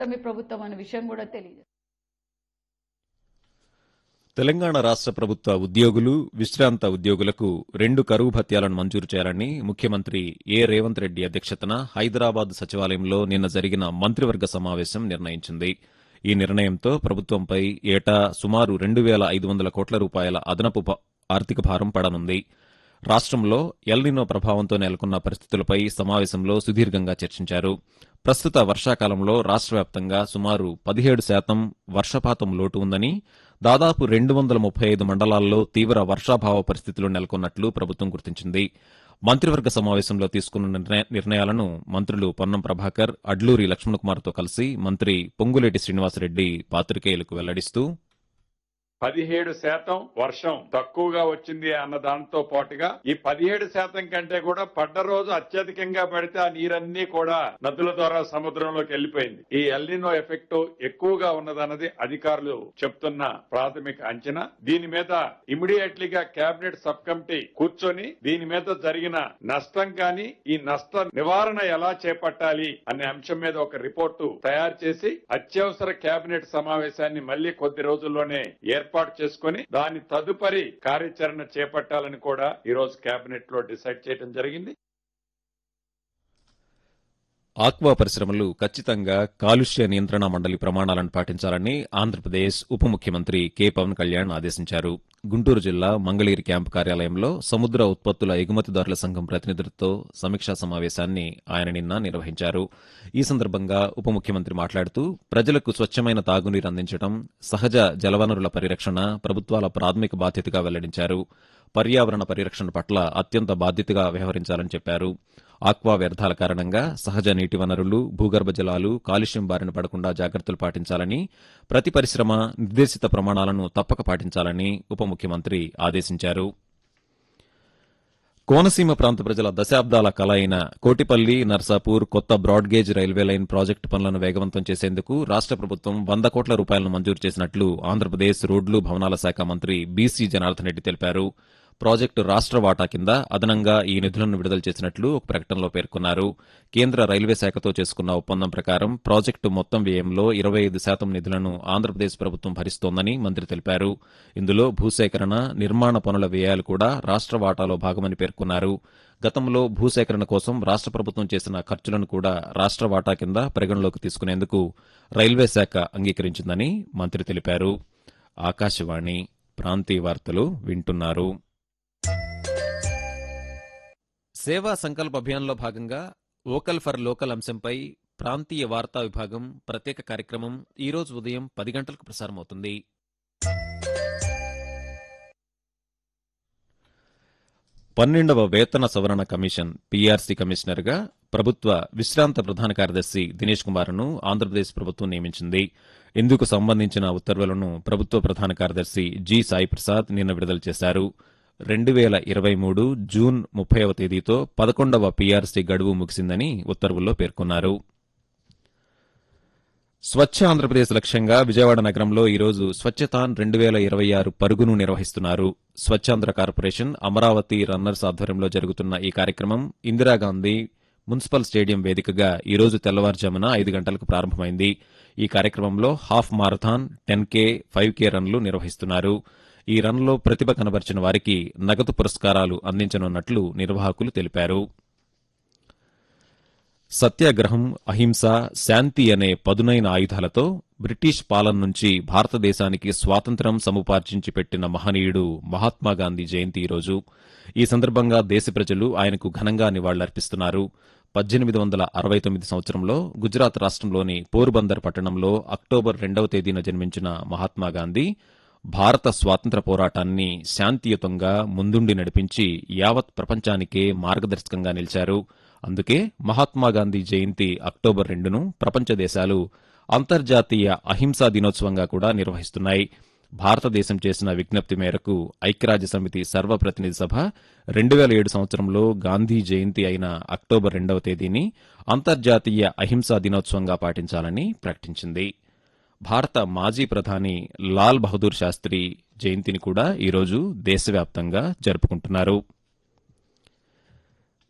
కూటమి ప్రభుత్వం అనే విషయం కూడా తెలియదు తెలంగాణ రాష్ట్ర ప్రభుత్వ ఉద్యోగులు విశ్రాంత ఉద్యోగులకు రెండు కరువు భత్యాలను మంజూరు చేయాలని ముఖ్యమంత్రి ఏ రేవంత్ రెడ్డి అధ్యక్షతన హైదరాబాద్ సచివాలయంలో నిన్న జరిగిన మంత్రివర్గ సమావేశం నిర్ణయించింది ఈ నిర్ణయంతో ప్రభుత్వంపై ఏటా సుమారు రెండు వేల ఐదు వందల కోట్ల రూపాయల అదనపు భా- ఆర్థిక భారం పడనుంది రాష్ట్రంలో ఎల్నినో ప్రభావంతో నెలకొన్న పరిస్థితులపై సమావేశంలో సుదీర్ఘంగా చర్చించారు ప్రస్తుత వర్షాకాలంలో రాష్ట్ర వ్యాప్తంగా సుమారు పదిహేడు శాతం వర్షపాతం లోటు ఉందని దాదాపు రెండు వందల ముప్పై ఐదు మండలాల్లో తీవ్ర వర్షాభావ పరిస్థితులు నెలకొన్నట్లు ప్రభుత్వం గుర్తించింది మంత్రివర్గ సమావేశంలో తీసుకున్న నిర్ణయ- నిర్ణయాలను మంత్రులు పొన్నం ప్రభాకర్ అడ్లూరి లక్ష్మణకుమార్తో కలిసి మంత్రి పొంగులేటి శ్రీనివాసరెడ్డి పాత్రికేయులకు వెల్లడిస్తూ పదిహేడు శాతం వర్షం తక్కువగా వచ్చింది అన్న దాంతో పాటుగా ఈ పదిహేడు శాతం కంటే కూడా పడ్డ రోజు అత్యధికంగా పడితే ఆ నీరన్నీ కూడా నదుల ద్వారా సముద్రంలోకి వెళ్లిపోయింది ఈ ఎల్నినో ఎఫెక్ట్ ఎక్కువగా ఉన్నదన్నది అధికారులు చెప్తున్న ప్రాథమిక అంచనా దీని మీద ఇమీడియట్లీ గా కేబినెట్ సబ్ కమిటీ కూర్చొని దీని మీద జరిగిన నష్టం కానీ ఈ నష్ట నివారణ ఎలా చేపట్టాలి అనే అంశం మీద ఒక రిపోర్టు తయారు చేసి అత్యవసర కేబినెట్ సమావేశాన్ని మళ్లీ కొద్ది రోజుల్లోనే ఏర్పాటు చేసుకుని దాని తదుపరి కార్యాచరణ చేపట్టాలని కూడా ఈ రోజు కేబినెట్ లో డిసైడ్ చేయడం జరిగింది ఆక్వా పరిశ్రమలు ఖచ్చితంగా కాలుష్య నియంత్రణ మండలి ప్రమాణాలను పాటించాలని ఆంధ్రప్రదేశ్ ఉప ముఖ్యమంత్రి కె పవన్ కళ్యాణ్ ఆదేశించారు గుంటూరు జిల్లా మంగళగిరి క్యాంపు కార్యాలయంలో సముద్ర ఉత్పత్తుల ఎగుమతిదారుల సంఘం ప్రతినిధులతో సమీక్షా సమావేశాన్ని ఆయన నిన్న నిర్వహించారు ఈ సందర్భంగా ఉప ముఖ్యమంత్రి మాట్లాడుతూ ప్రజలకు స్వచ్ఛమైన తాగునీరు అందించడం సహజ జలవనరుల పరిరక్షణ ప్రభుత్వాల ప్రాథమిక బాధ్యతగా వెల్లడించారు పర్యావరణ పరిరక్షణ పట్ల అత్యంత బాధ్యతగా వ్యవహరించాలని చెప్పారు ఆక్వా వ్యర్థాల కారణంగా సహజ నీటి వనరులు భూగర్భ జలాలు కాలుష్యం బారిన పడకుండా జాగ్రత్తలు పాటించాలని ప్రతి పరిశ్రమ నిర్దేశిత ప్రమాణాలను తప్పక పాటించాలని ఉప ముఖ్యమంత్రి ఆదేశించారు కోనసీమ ప్రాంత ప్రజల దశాబ్దాల కల అయిన కోటిపల్లి నర్సాపూర్ కొత్త బ్రాడ్గేజ్ రైల్వే లైన్ ప్రాజెక్టు పనులను వేగవంతం చేసేందుకు రాష్ట్ర ప్రభుత్వం వంద కోట్ల రూపాయలను మంజూరు చేసినట్లు ఆంధ్రప్రదేశ్ రోడ్లు భవనాల శాఖ మంత్రి బీసీ జనార్దన్ రెడ్డి తెలిపారు ప్రాజెక్టు రాష్ట్ర వాటా కింద అదనంగా ఈ నిధులను విడుదల చేసినట్లు ఒక ప్రకటనలో పేర్కొన్నారు కేంద్ర రైల్వే శాఖతో చేసుకున్న ఒప్పందం ప్రకారం ప్రాజెక్టు మొత్తం వ్యయంలో ఇరవై ఐదు శాతం నిధులను ఆంధ్రప్రదేశ్ ప్రభుత్వం భరిస్తోందని మంత్రి తెలిపారు ఇందులో భూసేకరణ నిర్మాణ పనుల వ్యయాలు కూడా రాష్ట్ర వాటాలో భాగమని పేర్కొన్నారు గతంలో భూసేకరణ కోసం రాష్ట్ర ప్రభుత్వం చేసిన ఖర్చులను కూడా రాష్ట్ర వాటా కింద పరిగణలోకి తీసుకునేందుకు రైల్వే శాఖ అంగీకరించిందని మంత్రి తెలిపారు ఆకాశవాణి ప్రాంతీయ వార్తలు వింటున్నారు సేవా సంకల్ప అభియాన్లో భాగంగా వోకల్ ఫర్ లోకల్ అంశంపై ప్రాంతీయ వార్తా విభాగం ప్రత్యేక కార్యక్రమం ఈ రోజు ఉదయం పది గంటలకు ప్రసారమవుతుంది పన్నెండవ వేతన సవరణ కమిషన్ పీఆర్సీ కమిషనర్గా ప్రభుత్వ విశ్రాంత ప్రధాన కార్యదర్శి దినేష్ కుమార్ను ఆంధ్రప్రదేశ్ ప్రభుత్వం నియమించింది ఇందుకు సంబంధించిన ఉత్తర్వులను ప్రభుత్వ ప్రధాన కార్యదర్శి జి సాయి ప్రసాద్ నిన్న విడుదల చేశారు రెండు వేల ఇరవై మూడు జూన్ ముప్పైవ తేదీతో పదకొండవ పీఆర్సీ గడువు ముగిసిందని ఉత్తర్వుల్లో పేర్కొన్నారు స్వచ్ఛ ఆంధ్రప్రదేశ్ లక్ష్యంగా విజయవాడ నగరంలో ఈరోజు స్వచ్ఛతాన్ రెండు వేల ఇరవై ఆరు పరుగును నిర్వహిస్తున్నారు స్వచ్ఛాంధ్ర కార్పొరేషన్ అమరావతి రన్నర్స్ ఆధ్వర్యంలో జరుగుతున్న ఈ కార్యక్రమం ఇందిరాగాంధీ మున్సిపల్ స్టేడియం వేదికగా ఈరోజు తెల్లవారుజామున ఐదు గంటలకు ప్రారంభమైంది ఈ కార్యక్రమంలో half marathon ten K five K రన్లు నిర్వహిస్తున్నారు ఈ రన్లో ప్రతిభ కనబరిచిన వారికి నగదు పురస్కారాలు అందించనున్నట్లు నిర్వాహకులు తెలిపారు సత్యాగ్రహం అహింస శాంతి అనే పదునైన ఆయుధాలతో బ్రిటిష్ పాలన నుంచి భారతదేశానికి స్వాతంత్ర్యం సముపార్జించి పెట్టిన మహనీయుడు మహాత్మాగాంధీ జయంతి ఈరోజు ఈ సందర్భంగా దేశ ప్రజలు ఆయనకు ఘనంగా నివాళులర్పిస్తున్నారు పద్దెనిమిది వందల అరవై తొమ్మిది సంవత్సరంలో గుజరాత్ రాష్ట్రంలోని పోర్బందర్ పట్టణంలో అక్టోబర్ రెండవ తేదీన జన్మించిన మహాత్మాగాంధీ భారత స్వాతంత్ర పోరాటాన్ని శాంతియుతంగా ముందుండి నడిపించి యావత్ ప్రపంచానికే మార్గదర్శకంగా నిలిచారు అందుకే మహాత్మాగాంధీ జయంతి అక్టోబర్ రెండును ప్రపంచ దేశాలు అంతర్జాతీయ అహింసా దినోత్సవంగా కూడా నిర్వహిస్తున్నాయి భారతదేశం చేసిన విజ్ఞప్తి మేరకు ఐక్యరాజ్య సమితి సర్వప్రతినిధి సభ రెండు వేల ఏడు సంవత్సరంలో గాంధీ జయంతి అయిన అక్టోబర్ రెండవ తేదీని అంతర్జాతీయ అహింసా దినోత్సవంగా పాటించాలని ప్రకటించింది భారత మాజీ ప్రధాని లాల్ బహదూర్ శాస్త్రి జయంతిని కూడా ఈరోజు దేశవ్యాప్తంగా జరుపుకుంటున్నారు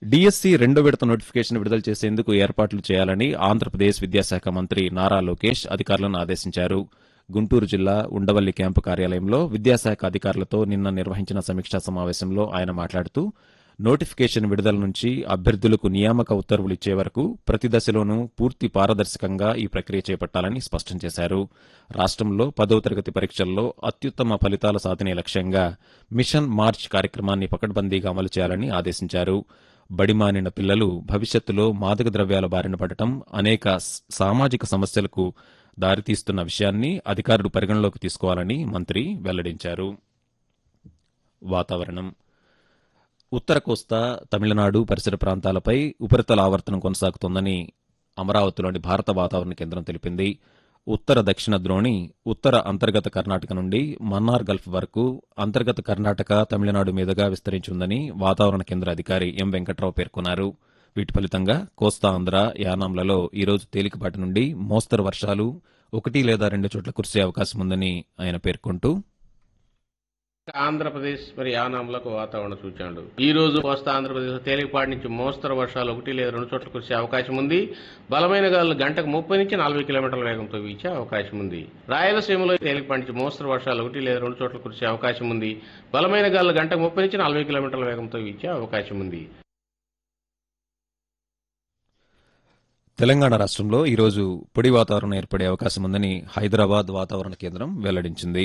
డిఎస్సి రెండో విడత నోటిఫికేషన్ విడుదల చేసేందుకు ఏర్పాట్లు చేయాలని ఆంధ్రప్రదేశ్ విద్యాశాఖ మంత్రి నారా లోకేష్ అధికారులను ఆదేశించారు గుంటూరు జిల్లా ఉండవల్లి క్యాంపు కార్యాలయంలో విద్యాశాఖ అధికారులతో నిన్న నిర్వహించిన సమీక్షా సమావేశంలో ఆయన మాట్లాడుతూ నోటిఫికేషన్ విడుదల నుంచి అభ్యర్థులకు నియామక ఉత్తర్వులు ఇచ్చే వరకు ప్రతి దశలోనూ పూర్తి పారదర్శకంగా ఈ ప్రక్రియ చేపట్టాలని స్పష్టం చేశారు రాష్ట్రంలో పదవ తరగతి పరీక్షల్లో అత్యుత్తమ ఫలితాల సాధనే లక్ష్యంగా మిషన్ మార్చ్ కార్యక్రమాన్ని పకడ్బందీగా అమలు చేయాలని ఆదేశించారు బడిమానిన పిల్లలు భవిష్యత్తులో మాదక ద్రవ్యాల బారిన పడటం అనేక స- సామాజిక సమస్యలకు దారితీస్తున్న విషయాన్ని అధికారులు పరిగణలోకి తీసుకోవాలని మంత్రి వెల్లడించారు వాతావరణం ఉత్తర కోస్తా తమిళనాడు పరిసర ప్రాంతాలపై ఉపరితల ఆవర్తనం కొనసాగుతోందని అమరావతిలోని భారత వాతావరణ కేంద్రం తెలిపింది ఉత్తర దక్షిణ ద్రోణి ఉత్తర అంతర్గత కర్ణాటక నుండి మన్నార్ గల్ఫ్ వరకు అంతర్గత కర్ణాటక తమిళనాడు మీదుగా విస్తరించిందని వాతావరణ కేంద్ర అధికారి ఎం వెంకట్రావు పేర్కొన్నారు వీటి ఫలితంగా కోస్తా ఆంధ్ర యానాంలలో ఈరోజు తేలికపాటి నుండి మోస్తరు వర్షాలు ఒకటి లేదా రెండు చోట్ల కురిసే అవకాశం ఉందని ఆయన పేర్కొంటూ ఆంధ్రప్రదేశ్ మరి యానాంలకు వాతావరణ సూచనలు ఈ రోజు కోస్తా ఆంధ్రప్రదేశ్ తేలికపాటి నుంచి మోస్తరు వర్షాలు ఒకటి లేదా రెండు చోట్ల కురిసే అవకాశం ఉంది బలమైన గాలులు గంటకు ముప్పై నుంచి నలభై కిలోమీటర్ల వేగంతో వీచే అవకాశం ఉంది రాయలసీమలో తేలికపాటి నుంచి మోస్తరు వర్షాలు ఒకటి లేదా రెండు చోట్ల కురిసే అవకాశం ఉంది బలమైన గాలులు గంటకు ముప్పై నుంచి నలభై కిలోమీటర్ల వేగంతో వీచే అవకాశం ఉంది తెలంగాణ రాష్ట్రంలో ఈరోజు పొడి వాతావరణం ఏర్పడే అవకాశం ఉందని హైదరాబాద్ వాతావరణ కేంద్రం వెల్లడించింది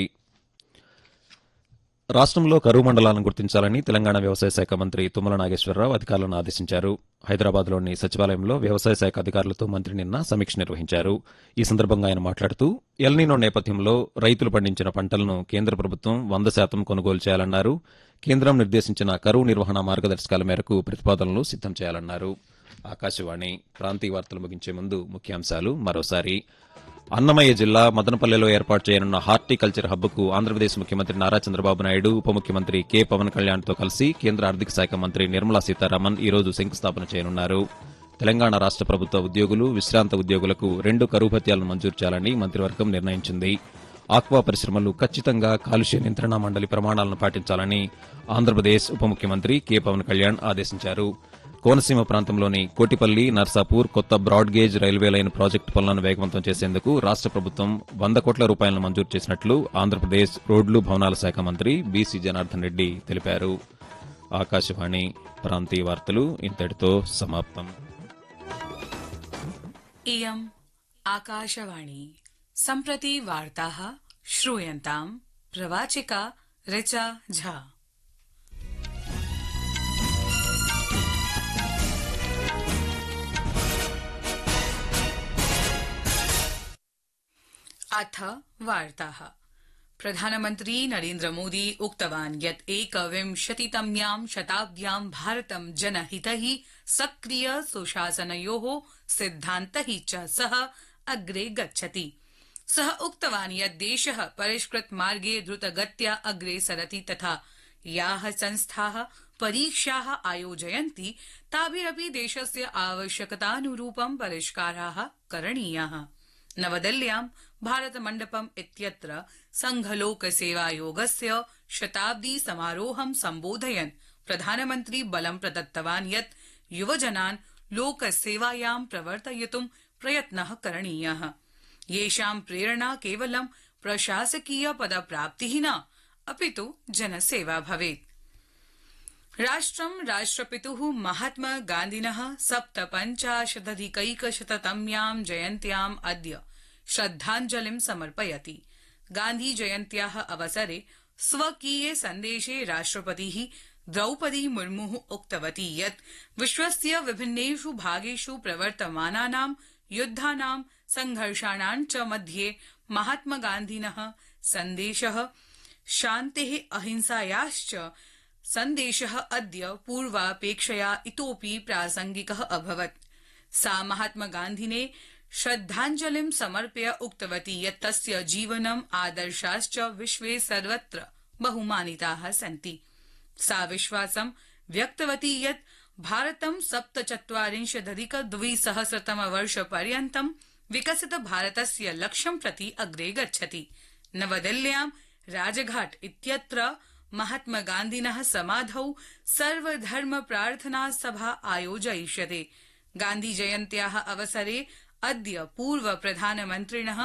రాష్ట్రంలో కరువు మండలాలను గుర్తించాలని తెలంగాణ వ్యవసాయ శాఖ మంత్రి తుమ్మల నాగేశ్వరరావు అధికారులను ఆదేశించారు హైదరాబాద్లోని సచివాలయంలో వ్యవసాయ శాఖ అధికారులతో మంత్రి నిన్న సమీక్ష నిర్వహించారు ఈ సందర్భంగా ఆయన మాట్లాడుతూ ఎల్నీనో నేపథ్యంలో రైతులు పండించిన పంటలను కేంద్ర ప్రభుత్వం వంద శాతం కొనుగోలు చేయాలన్నారు కేంద్రం నిర్దేశించిన కరువు నిర్వహణ మార్గదర్శకాల మేరకు ప్రతిపాదనలు సిద్దం చేయాలన్నారు ఆకాశవాణి ప్రాంతీయ వార్తలు ముగించే ముందు ముఖ్యాంశాలు మరోసారి అన్నమయ్య జిల్లా మదనపల్లెలో ఏర్పాటు చేయనున్న హార్టికల్చర్ హబ్కు ఆంధ్రప్రదేశ్ ముఖ్యమంత్రి నారా చంద్రబాబు నాయుడు ఉప ముఖ్యమంత్రి కె పవన్ కళ్యాణ్తో కలిసి కేంద్ర ఆర్థిక శాఖ మంత్రి నిర్మలా సీతారామన్ ఈ రోజు శంకుస్థాపన చేయనున్నారు తెలంగాణ రాష్ట్ర ప్రభుత్వ ఉద్యోగులు విశ్రాంత ఉద్యోగులకు రెండు కరువు భత్యాలను మంజూరు చేయాలని మంత్రివర్గం నిర్ణయించింది ఆక్వా పరిశ్రమలు ఖచ్చితంగా కాలుష్య నియంత్రణ మండలి ప్రమాణాలను పాటించాలని ఆంధ్రప్రదేశ్ ఉప ముఖ్యమంత్రి కె పవన్ కళ్యాణ్ ఆదేశించారు కోనసీమ ప్రాంతంలోని కోటిపల్లి నర్సాపూర్ కొత్త broad gauge railway line project పనులను వేగవంతం చేసేందుకు రాష్ట్ర ప్రభుత్వం వంద కోట్ల రూపాయలను మంజూరు చేసినట్లు ఆంధ్రప్రదేశ్ రోడ్లు భవనాల శాఖ మంత్రి బీసీ జనార్దన్ రెడ్డి తెలిపారు ఆకాశవాణి ప్రాంతీయ వార్తలు ఇంతటితో సమాప్తం इयम् आकाशवाणी सम्प्रति वार्ताः श्रूयन्ताम् प्रवाचिका ऋचा झा अथ वार्ताः प्रधानमन्त्री नरेन्द्र मोदी उक्तवान् यत् एकविंशतितम्यां शताब्द्यां भारतं जनहितैः सक्रिय सुशासनयोः सिद्धान्तैः च सह अग्रे गच्छति सः उक्तवान् यत् देशः परिष्कृत मार्गे द्रुतगत्या अग्रे सरति तथा याः संस्थाः परीक्षाः आयोजयन्ति ताभिरपि देशस्य आवश्यकतानुरूपं परिष्काराः करणीयाः नवदिल्ल्यां भारतमण्डपम् इत्यत्र संघलोकसेवायोगस्य शताब्दी समारोहं सम्बोधयन् प्रधानमन्त्री बलं प्रदत्तवान् यत् युवजनान् लोकसेवायां प्रवर्तयितुं प्रयत्नः करणीयः येषां प्रेरणा केवलं प्रशासकीय पदप्राप्तिः न अपितु जनसेवा भवेत् राष्ट्रं राष्ट्रपितुः महात्मा गान्धिनः सप्तपञ्चाशदधिकैकशततम्यां जयन्त्याम् अद्य श्रद्धाञ्जलिं समर्पयति गान्धी जयन्त्याः अवसरे स्वकीये सन्देशे राष्ट्रपतिः द्रौपदी मुर्मुः उक्तवती यत् विश्वस्य विभिन्नेषु भागेषु प्रवर्तमानानां युद्धानां संघर्षाणां च मध्ये महात्मा गान्धिनः सन्देशः शान्तेः अहिंसायाश्च सन्देशः अद्य पूर्वापेक्षया इतोपि प्रासंगिकः अभवत् सा महात्मा गान्धिने श्रद्धाञ्जलिं समर्प्य उक्तवती यत् तस्य जीवनम् आदर्शाश्च विश्वे सर्वत्र बहुमानिताः सन्ति सा विश्वासं व्यक्तवती यत् भारतं सप्तचत्वारिंशदधिक द्विसहस्रतमवर्षपर्यन्तं विकसित भारतस्य लक्ष्यं प्रति अग्रे गच्छति नवदिल्ल्यां राजघाट इत्यत्र महात्मा गान्धिनः समाधौ सर्वधर्म प्रार्थना सभा आयोजयिष्यते गान्धी जयन्त्याः अवसरे अद्य पूर्व प्रधानमन्त्रिणः